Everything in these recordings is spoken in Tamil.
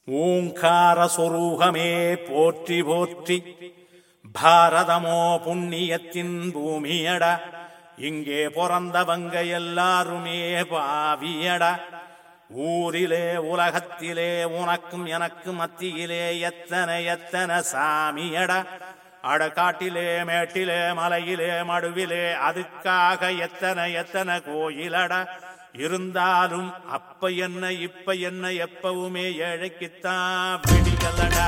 ஓங்கார சொரூகமே போற்றி போற்றி பாரதமோ புண்ணியத்தின் பூமியடா இங்கே பிறந்தவங்க எல்லாருமே பாவியடா ஊரிலே உலகத்திலே உனக்கும் எனக்கு மத்தியிலே எத்தனை எத்தனை சாமியடா அடக்காட்டிலே மேட்டிலே மலையிலே மடுவிலே அதுக்காக எத்தனை எத்தனை கோயிலடா இருந்தாலும் அப்ப என்ன இப்ப என்ன எப்பவுமே ஏழைக்குத்தான் விடிகளடா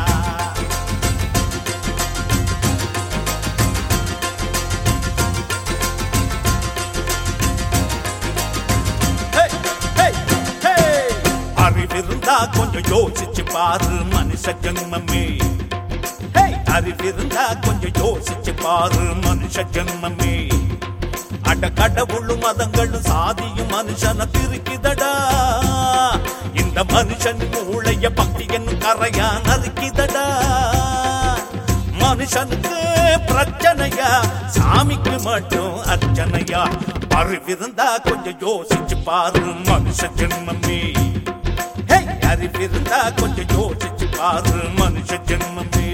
Hey, hey, hey. அறிவிருந்தா கொஞ்சம் யோசிச்சு பாரு மனுஷ ஜன்மமே Hey, அறிவிருந்தா கொஞ்சம் யோசிச்சு பாரு மனுஷ ஜன்மமே அட கடவுளும் மதங்களும் சாதியும் மனுஷனை பிரிக்குதடா இந்த மனுஷன் மூளைய பக்தி என்னும் கரையா நறுக்கிதடா மனுஷனுக்கு பிரச்சனையா சாமிக்கு மட்டும் அர்ச்சனையா அறிவிருந்தா கொஞ்சம் யோசிச்சு பாரு மனுஷ ஜென்மமே ஹே, அறிவிருந்தா கொஞ்சம் யோசிச்சு பாரு மனுஷ ஜென்மமே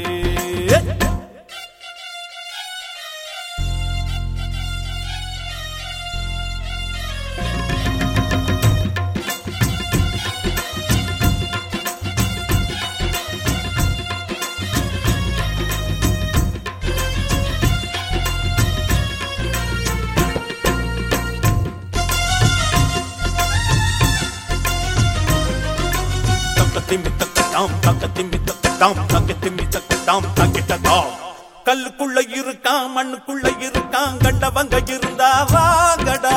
கல்லுக்குள்ள இருக்கான் மண்ணுக்குள்ள இருக்கான் கண்டவங்க இருந்தா வாங்கடா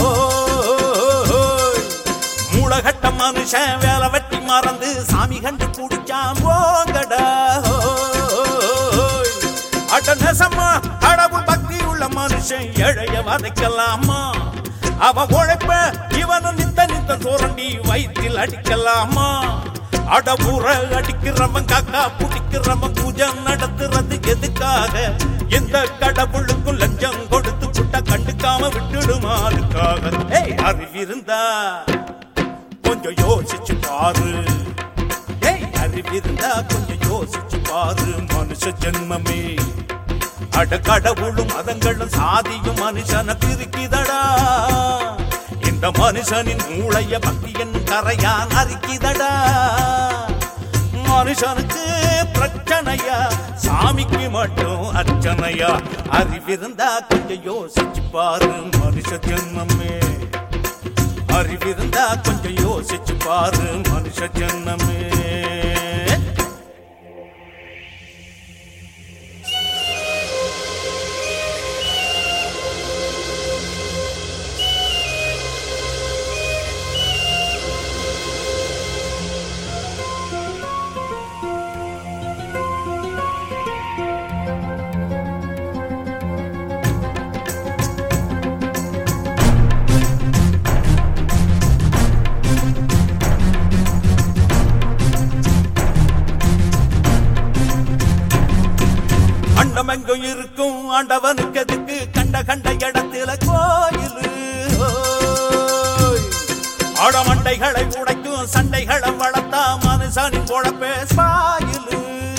மூளகட்ட மனுஷன் வேலை வெட்டி மறந்து சாமி கண்டு குடிச்சான் போங்கடா அட நெசமா கடவுள் பக்தி உள்ள மனுஷன் எழைய வதைக்கலாமா அவ உழைப்ப இவனும் நித்த நித்த சுரண்டி வயிற்றில் அடிக்கலாமா அடபுற அடிக்கிறவன் காக்கா பிடிக்கிறவன் பூஜை நடத்துறது எதுக்காக எந்த கடவுளுக்கும் லஞ்சம் கொடுத்து புட்ட கண்டுக்காம விட்டுடுமா அதுக்காக ஏய் அறிவிருந்தா கொஞ்சம் யோசிச்சு பாரு ஏய் அறிவிருந்தா கொஞ்சம் யோசிச்சு பாரு மனுஷ ஜென்மமே அட கடவுளும் மதங்களும் சாதியும் மனுஷனை பிரிக்குதடா இந்த மனுஷனின் மூளைய பக்தியன் கரையான் அரிக்குதடா மனுஷனுக்கு பிரச்சனையா சாமிக்கு மட்டும் அர்ச்சனையா அறிவிருந்தா கொஞ்சம் யோசிச்சு பாரு மனுஷ ஜென்மமே அறிவிருந்தா கொஞ்சம் யோசிச்சு பாரு மனுஷ ஜென்மமே அண்டம் எங்கும் இருக்கும் ஆண்டவனுக்கு எதுக்கு கண்ட கண்ட இடத்துல கோயிலு ஓய். ஆடமண்டைகளை உடைக்கும் சண்டைகளை வளர்த்தா மனுஷனின் பொழப்பே ஸ்பாயிலு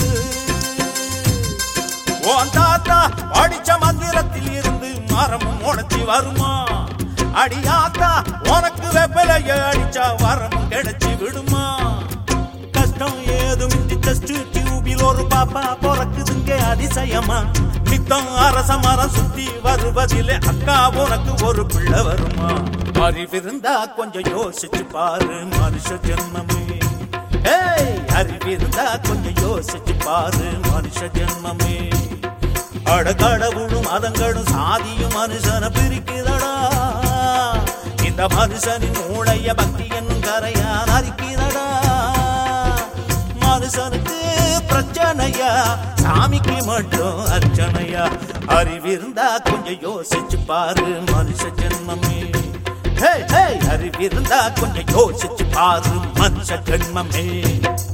உன் தாத்தா அடிச்ச மந்திரத்தில் இருந்து மரமும் முளைச்சி வருமா அடியாத்தா உனக்கு வெப்பலைய அடிச்சா வரமும் கிடைச்சி விடுமா கஷ்டம் ஏதுமின்றி ஜஸ்ட் டியூபில் ஒரு பாப்பா பிறக்குதுங்க அதிசயமா நித்தம் அரச மரம் சுத்தி வருவதிலே அக்கா உனக்கு ஒரு பிள்ளை வருமா அறிவிருந்தா கொஞ்சம் யோசிச்சு பாரு மனுஷ ஜென்மமே ஏய் அறிவிருந்தா கொஞ்சம் யோசிச்சு பாரு மனுஷ ஜென்மமே அட கடவுளும் மதங்களும் சாதியும் மனுஷனை பிரிக்குதடா இந்த மனுஷனின் மூளைய பக்தி என்னும் கரையான் அரிக்கிறடா மனுஷனுக்கு பிரச்சனையா சாமிக்கு மட்டும் அர்ச்சனையா அறிவிருந்தா கொஞ்சம் யோசிச்சு பாரு மனுஷ ஜென்மமே ஹே, ஹே, அறிவிருந்தா கொஞ்சம் யோசிச்சு பாரு மனுஷ ஜென்மமே